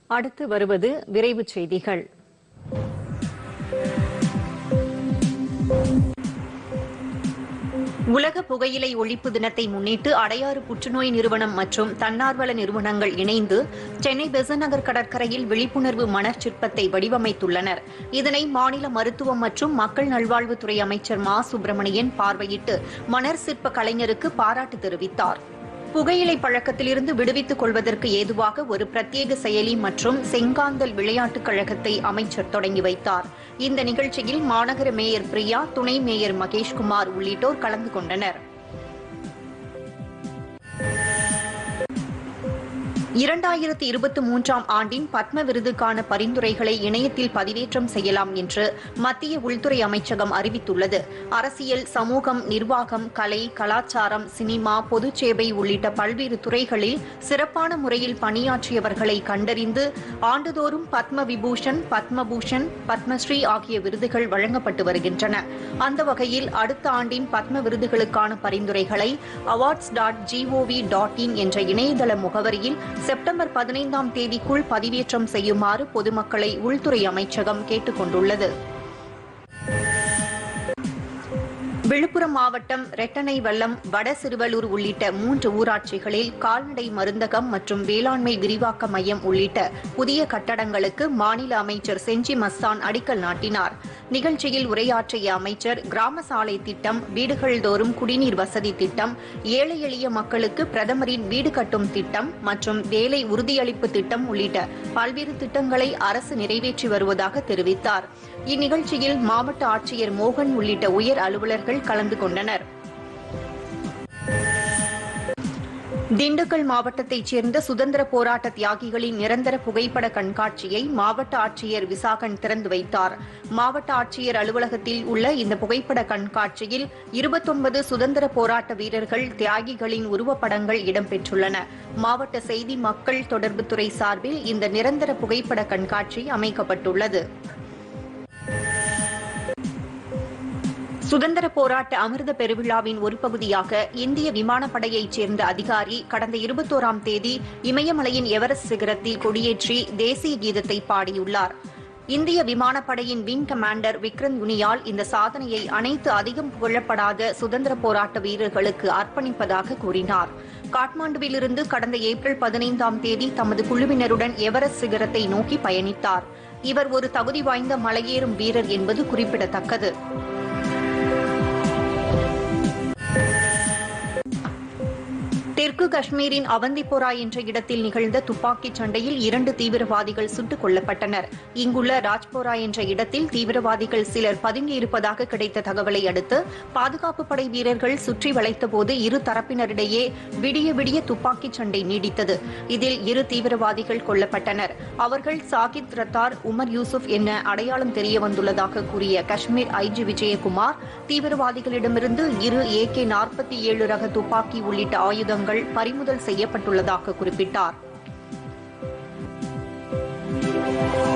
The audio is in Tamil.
அடுத்து வருவது விரைவுச் செய்திகள் உலக புகையிலை ஒழிப்பு தினத்தை முன்னிட்டு அடையாறு புற்றுநோய் நிறுவனம் மற்றும் தன்னார்வல நிறுவனங்கள் இணைந்து சென்னை பெசநகர் கடற்கரையில் விழிப்புணர்வு மணற் சிற்பத்தை வடிவமைத்துள்ளனர் இதனை மாநில மருத்துவம் மற்றும் மக்கள் நல்வாழ்வுத்துறை அமைச்சர் மா சுப்பிரமணியன் பார்வையிட்டு மணர் சிற்ப கலைஞருக்கு பாராட்டு தெரிவித்தார் புகையிலை பழக்கத்திலிருந்து விடுவித்துக் கொள்வதற்கு ஏதுவாக ஒரு பிரத்யேக செயலி மற்றும் செங்காந்தல் விளையாட்டுக் கழகத்தை அமைச்சர் தொடங்கி வைத்தார் இந்த நிகழ்ச்சியில் மாநகர மேயர் பிரியா துணை மேயர் மகேஷ்குமார் உள்ளிட்டோர் கலந்து கொண்டனர் இரண்டாயிரத்தி இருபத்தி மூன்றாம் ஆண்டின் பத்ம விருதுக்கான பரிந்துரைகளை இணையத்தில் பதிவேற்றம் செய்யலாம் என்று மத்திய உள்துறை அமைச்சகம் அறிவித்துள்ளது அரசியல் சமூகம் நிர்வாகம் கலை கலாச்சாரம் சினிமா பொதுச் சேவை உள்ளிட்ட பல்வேறு துறைகளில் சிறப்பான முறையில் பணியாற்றியவர்களை கண்டறிந்து ஆண்டுதோறும் பத்ம விபூஷன் பத்மபூஷன் பத்மஸ்ரீ ஆகிய விருதுகள் வழங்கப்பட்டு வருகின்றன அந்த வகையில் அடுத்த ஆண்டின் பத்ம விருதுகளுக்கான பரிந்துரைகளை awards dot G O V dot in என்ற இணையதள முகவரியில் செப்டம்பர் பதினைந்தாம் தேதிக்குள் பதிவேற்றம் செய்யுமாறு பொதுமக்களை உள்துறை அமைச்சகம் கேட்டுக் கொண்டுள்ளது விழுப்புரம் மாவட்டம் ரெட்டனை வல்லம் வட சிறுவலூர் உள்ளிட்ட மூன்று ஊராட்சிகளில் கால்நடை மருந்தகம் மற்றும் வேளாண்மை விரிவாக்க மையம் உள்ளிட்ட புதிய கட்டடங்களுக்கு மாநில அமைச்சர் செஞ்சி மஸ்தான் அடிக்கல் நாட்டினார் நிகழ்ச்சியில் உரையாற்றிய அமைச்சர் கிராம சாலை திட்டம் வீடுகள் தோறும் குடிநீர் வசதி திட்டம் ஏழை எளிய மக்களுக்கு பிரதமரின் வீடு கட்டும் திட்டம் மற்றும் வேலை உறுதியளிப்பு திட்டம் உள்ளிட்ட பல்வேறு திட்டங்களை அரசு நிறைவேற்றி வருவதாக தெரிவித்தார் இந்நிகழ்ச்சியில் மாவட்ட ஆட்சியர் மோகன் உள்ளிட்ட உயர் அலுவலர்கள் கலந்து கொண்டனர் திண்டுக்கல் மாவட்டத்தைச் சேர்ந்த சுதந்திர போராட்ட தியாகிகளின் நிரந்தர புகைப்பட கண்காட்சியை மாவட்ட ஆட்சியர் விசாகன் திறந்து வைத்தார் மாவட்ட ஆட்சியர் அலுவலகத்தில் உள்ள இந்த புகைப்பட கண்காட்சியில் இருபத்தொன்பது சுதந்திர போராட்ட வீரர்கள் தியாகிகளின் உருவப்படங்கள் இடம்பெற்றுள்ளன மாவட்ட செய்தி மக்கள் தொடர்புத்துறை சார்பில் இந்த நிரந்தர புகைப்பட கண்காட்சி அமைக்கப்பட்டுள்ளது சுதந்திர போராட்ட அமிர்த பெருவிழாவின் ஒரு பகுதியாக இந்திய விமானப்படையைச் சேர்ந்த அதிகாரி கடந்த இருபத்தோராம் தேதி இமயமலையின் எவரெஸ்ட் சிகரத்தில் கொடியேற்றி தேசிய கீதத்தை பாடியுள்ளார் இந்திய விமானப்படையின் விங் கமாண்டர் விக்ரம் யுனியால் இந்த சாதனையை அனைத்து அதிகம் புகழப்படாத சுதந்திர போராட்ட வீரர்களுக்கு அர்ப்பணிப்பதாக கூறினார் காட்மாண்டுவிலிருந்து கடந்த ஏப்ரல் பதினைந்தாம் தேதி தமது குழுவினருடன் எவரெஸ்ட் சிகரத்தை நோக்கி பயணித்தார் இவர் ஒரு தகுதி வாய்ந்த மலையேறும் வீரர் என்பது குறிப்பிடத்தக்கது தெற்கு காஷ்மீரின் அவந்திபோரா என்ற இடத்தில் நிகழ்ந்த துப்பாக்கிச் சண்டையில் இரண்டு தீவிரவாதிகள் சுட்டுக் கொல்லப்பட்டனர் இங்குள்ள ராஜ்போரா என்ற இடத்தில் தீவிரவாதிகள் சிலர் பதுங்கியிருப்பதாக கிடைத்த தகவலை அடுத்து பாதுகாப்பு படை வீரர்கள் சுற்றி வளைத்தபோது இரு தரப்பினரிடையே விடிய விடிய துப்பாக்கிச் சண்டை நீடித்தது இதில் இரு தீவிரவாதிகள் கொல்லப்பட்டனர் அவர்கள் சாகித் ரத்தார் உமர் யூசுப் என அடையாளம் தெரிய வந்துள்ளதாக கூறிய காஷ்மீர் ஐஜி விஜயகுமார் தீவிரவாதிகளிடமிருந்து இரு ஏகே நாற்பத்தி ஏழு ரக துப்பாக்கி உள்ளிட்ட ஆயுதங்கள் பறிமுதல் செய்யப்பட்டுள்ளதாக குறிப்பிட்டார்